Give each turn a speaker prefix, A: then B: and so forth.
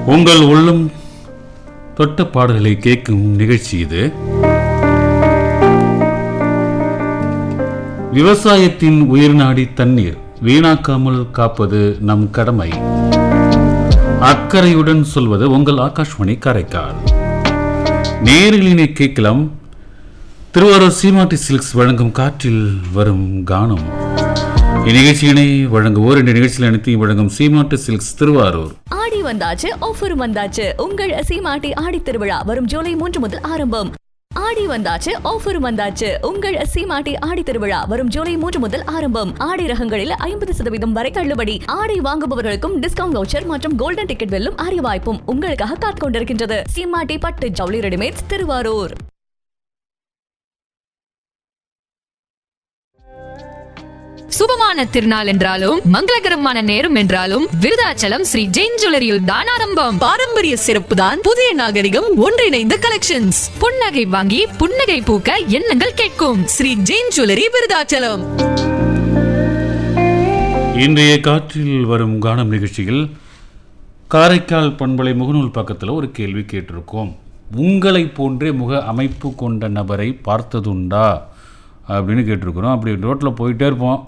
A: உங்கள் உள்ளம் தொட்ட பாடல்களை கேட்கும் நிகழ்ச்சி இது விவசாயத்தின் உயிர்நாடி தண்ணீர் வீணாக்காமல் காப்பது நம் கடமை அக்கறையுடன் சொல்வது உங்கள் ஆகாஷ்மணி காரைக்கால் நேரிலினை கேட்கலாம் திருவாரூர் சீமாட்டி சில்க்ஸ் வழங்கும் காற்றில் வரும் கானம் இந்நிகழ்ச்சியினை வழங்குவோர் இந்த நிகழ்ச்சியில் அனைத்தையும் வழங்கும் சீமாட்டு சில்க்ஸ் திருவாரூர்
B: ஆடி வந்தாச்சு ஆஃபர் வந்தாச்சு உங்கள் சீமாட்டி ஆடி திருவிழா வரும் ஜூலை மூன்று முதல் ஆரம்பம் ஆடி வந்தாச்சு ஆஃபர் வந்தாச்சு உங்கள் சீமாட்டி ஆடி திருவிழா வரும் ஜூலை மூன்று முதல் ஆரம்பம் ஆடி ரகங்களில் ஐம்பது சதவீதம் வரை தள்ளுபடி ஆடை வாங்குபவர்களுக்கும் டிஸ்கவுண்ட் வவுச்சர் மற்றும் கோல்டன் டிக்கெட் வெல்லும் அரிய வாய்ப்பும் உங்களுக்காக காத்துக் கொண்டிருக்கின்றது சீமாட்டி பட்டு ஜவுளி ரெடிமேட்ஸ் திருவாரூர்
C: சுபமான திருநாள் என்றாலும் மங்களகரமான நேரம் என்றாலும் விருதாச்சலம் ஸ்ரீ ஜெயின் ஜுவல்லரியில் தான் ஆரம்பம்
D: பாரம்பரிய சிறப்பு தான் புதிய நாகரிகம் ஒன்றிணைந்த கலெக்ஷன்ஸ்
C: புன்னகை வாங்கி புன்னகை பூக்க எண்ணங்கள் கேட்கும்
D: ஸ்ரீ ஜெயின் ஜுவல்லரி விருதாச்சலம்
A: இன்றைய காற்றில் வரும் கானம் நிகழ்ச்சியில் காரைக்கால் பண்பலை முகநூல் பக்கத்தில் ஒரு கேள்வி கேட்டிருக்கோம் உங்களை போன்றே முக அமைப்பு கொண்ட நபரை பார்த்ததுண்டா அப்படின்னு கேட்டிருக்கிறோம் அப்படி ரோட்டில் போயிட்டே இருப்போம்